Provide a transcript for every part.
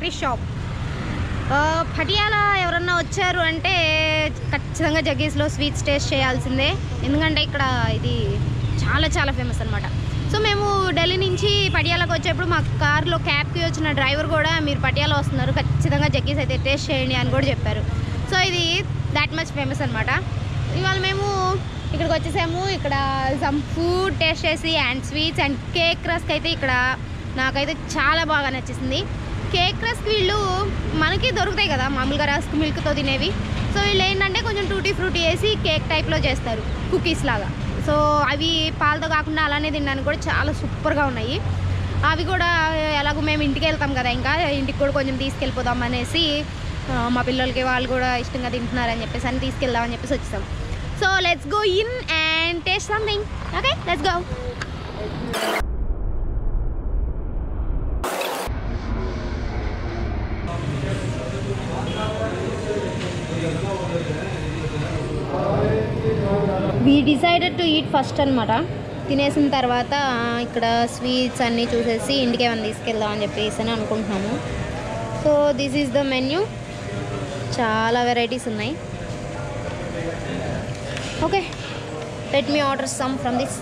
Bakery shop ఆ, పటియాల ఎవరన్నా వచ్చారు అంటే ఖచ్చితంగా జగ్గీస్లో స్వీట్స్ టేస్ట్ చేయాల్సిందే ఎందుకంటే ఇక్కడ ఇది చాలా చాలా ఫేమస్ అనమాట సో మేము ఢిల్లీ నుంచి పటియాలకు వచ్చేప్పుడు మా కార్లో క్యాబ్కి వచ్చిన డ్రైవర్ కూడా మీరు పటియాల వస్తున్నారు ఖచ్చితంగా జగ్గీస్ అయితే టేస్ట్ చేయండి అని కూడా చెప్పారు సో ఇది దాట్ మచ్ ఫేమస్ అనమాట ఇవాళ మేము ఇక్కడికి వచ్చేసాము ఇక్కడ సమ్ ఫుడ్ టేస్ట్ చేసి and sweets and cake rusk అయితే ఇక్కడ నాకైతే చాలా బాగా నచ్చేసింది కేక్ రస్క్ వీళ్ళు మనకి దొరుకుతాయి కదా మామూలుగా రస్క్ మిల్క్తో తినేవి సో వీళ్ళు ఏంటంటే కొంచెం టూటీ ఫ్రూటీ వేసి కేక్ టైప్లో చేస్తారు కుకీస్ లాగా సో అవి పాలతో కాకుండా అలానే తినడానికి కూడా చాలా సూపర్గా ఉన్నాయి అవి కూడా ఎలాగో మేము ఇంటికి వెళ్తాం కదా ఇంకా ఇంటికి కూడా కొంచెం తీసుకెళ్ళిపోదాం అనేసి ఆ, మా పిల్లలకి వాళ్ళు కూడా ఇష్టంగా తింటున్నారని చెప్పేసి అని తీసుకెళ్దామని చెప్పేసి వచ్చేసాం so let's go in and taste something okay let's go we decided to eat first అనమాట తినేసిన తర్వాత ఇక్కడ స్వీట్స్ అన్నీ చూసేసి ఇంటికి ఏమైనా తీసుకెళ్దాం అని చెప్పేసి అని అనుకుంటున్నాము so this is the menu చాలా వెరైటీస్ ఉన్నాయి okay let me order some from this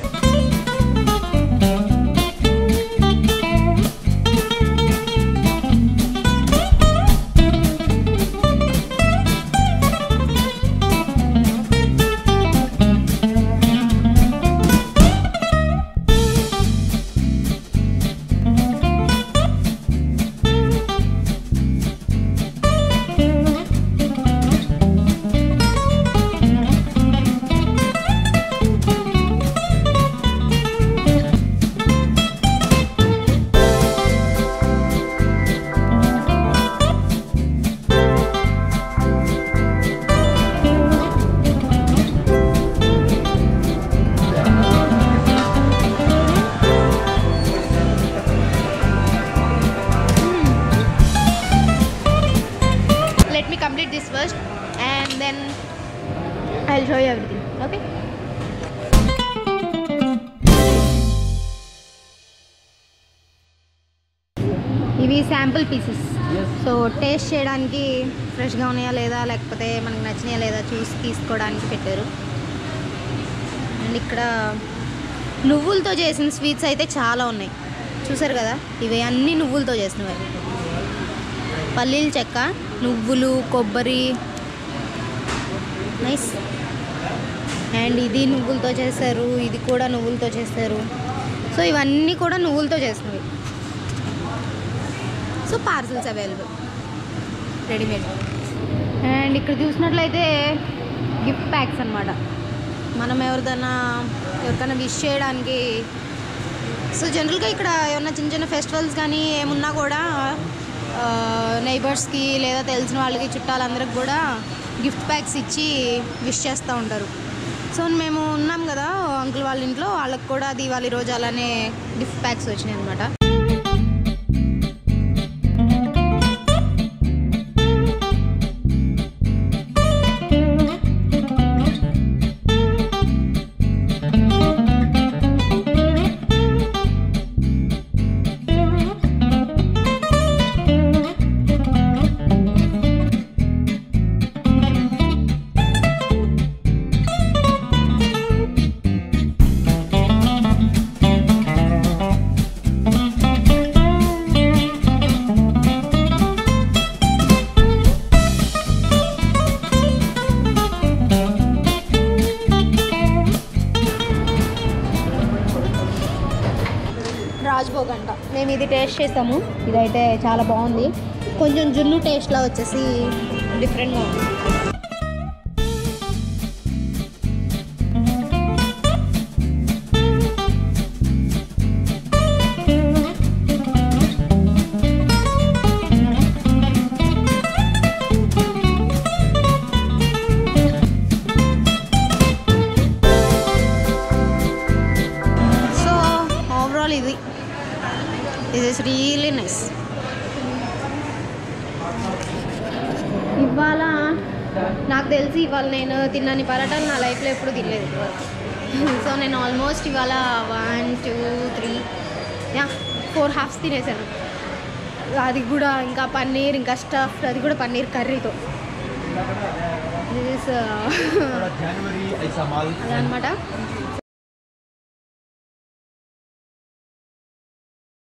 let me complete this first and then I'll show you everything. Okay? ఇవి శాంపుల్ పీసెస్ సో టేస్ట్ చేయడానికి ఫ్రెష్గా ఉన్నాయా లేదా లేకపోతే మనకు నచ్చినాయా లేదా చూసి తీసుకోవడానికి పెట్టారు అండ్ ఇక్కడ నువ్వులతో చేసిన స్వీట్స్ అయితే చాలా ఉన్నాయి చూసారు కదా ఇవి అన్నీ నువ్వులతో చేసినవి పల్లీల చెక్క నువ్వులు కొబ్బరి నైస్ అండ్ ఇది నువ్వులతో చేస్తారు ఇది కూడా నువ్వులతో చేస్తారు సో ఇవన్నీ కూడా నువ్వులతో చేసినవి so parcels available readymade and ఇక్కడ చూసినట్లయితే గిఫ్ట్ ప్యాక్స్ అనమాట మనం ఎవరిదైనా ఎవరికైనా విష్ చేయడానికి సో జనరల్గా ఇక్కడ ఏమన్నా చిన్న చిన్న ఫెస్టివల్స్ కానీ ఏమున్నా కూడా నైబర్స్కి లేదా తెలిసిన వాళ్ళకి చుట్టాలందరికి కూడా గిఫ్ట్ ప్యాక్స్ ఇచ్చి విష్ చేస్తూ ఉంటారు సో మేము ఉన్నాం కదా అంకుల్ వాళ్ళ ఇంట్లో వాళ్ళకి కూడా దీవాళి రోజు అలానే గిఫ్ట్ ప్యాక్స్ వచ్చినాయి అనమాట రాజ్భోగ్ అంట మేము ఇది టేస్ట్ చేసాము ఇదైతే చాలా బాగుంది కొంచెం జున్ను టేస్ట్లా వచ్చేసి డిఫరెంట్గా ఉంది సో ఓవరాల్ ఇది ఇది ఇస్ రియలీ నైస్ ఇవాళ నాకు తెలిసి ఇవాళ నేను తిన్నని పరాటాలు నా లైఫ్లో ఎప్పుడు తినలేదు సో నేను ఆల్మోస్ట్ ఇవాళ one two three yeah four halves తినేసాను అది కూడా ఇంకా పన్నీర్ ఇంకా స్టఫ్ అది కూడా పన్నీర్ కర్రీతో దిస్ जनवरी ऐसा माल అదనమాట